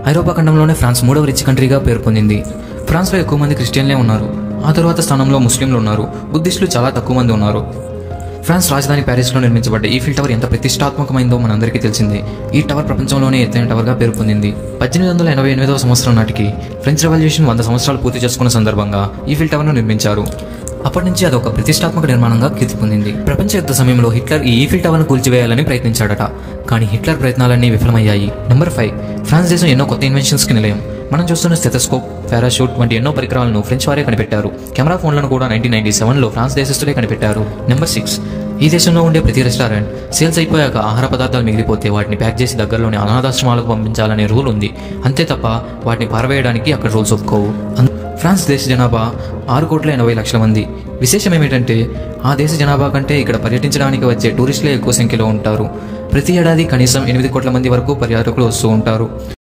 ఐరోపా ఖండంలోనే ఫ్రాన్స్ మూడవ రిచ్ కంట్రీగా పేరు పొందింది ఫ్రాన్స్లో ఎక్కువ మంది క్రిస్టియన్లే ఉన్నారు ఆ తరువాత స్థానంలో ముస్లింలు ఉన్నారు బుద్ధిస్టులు చాలా తక్కువ మంది ఉన్నారు ఫ్రాన్స్ రాజధాని ప్యారిస్లో నిర్మించబడ్డ ఈఫిల్ టవర్ ఎంత ప్రతిష్టాత్మకమైందో మనందరికీ తెలిసిందే ఈ టవర్ ప్రపంచంలోనే ఎత్తైన టవర్గా పేరు పొందింది పద్దెనిమిది వందల ఎనభై ఎనిమిదవ సంవత్సరం నాటికి ఫ్రెంచ్ రెవల్యూషన్ వంద సంవత్సరాలు పూర్తి చేసుకున్న సందర్భంగా ఈఫిల్ టవర్ను నిర్మించారు అప్పటి నుంచి అది ఒక ప్రతిష్టాత్మక నిర్మాణంగా కీర్తి పొందింది ప్రపంచ యుద్ధ సమయంలో హిట్లర్ ఈ ఈఫిల్ టవర్ను కూల్చివేయాలని ప్రయత్నించాడట కానీ హిట్లర్ ప్రయత్నాలన్నీ విఫలమయ్యాయి నెంబర్ ఫైవ్ ఫ్రాన్స్ దేశం ఎన్నో కొత్త ఇన్వెన్షన్స్కి నిలయం మనం చూస్తున్న స్టెథోస్కోప్ పారాషూట్ వంటి ఎన్నో పరికరాలను ఫ్రెంచ్ వారే కనిపెట్టారు కెమెరా ఫోన్లను కూడా నైన్టీన్ నైన్టీ సెవెన్లో ఫ్రాన్స్ దేశస్తులే కనిపెట్టారు నెంబర్ సిక్స్ ఈ దేశంలో ఉండే ప్రతి రెస్టారెంట్ సేల్స్ అయిపోయాక ఆహార పదార్థాలు మిగిలిపోతే వాటిని ప్యాక్ చేసి దగ్గరలోని అనాథాశ్రమాలకు పంపించాలనే రూల్ ఉంది అంతే తప్ప వాటిని పారవేయడానికి అక్కడ రూల్స్ ఒప్పుకోవు అన్- ఫ్రాన్స్ దేశ జనాభా ఆరు కోట్ల ఎనభై లక్షల మంది విశేషం ఏమిటంటే ఆ దేశ జనాభా కంటే ఇక్కడ పర్యటించడానికి వచ్చే టూరిస్టులే ఎక్కువ సంఖ్యలో ఉంటారు ప్రతి ఏడాది కనీసం ఎనిమిది కోట్ల మంది వరకు పర్యాటకులు వస్తూ ఉంటారు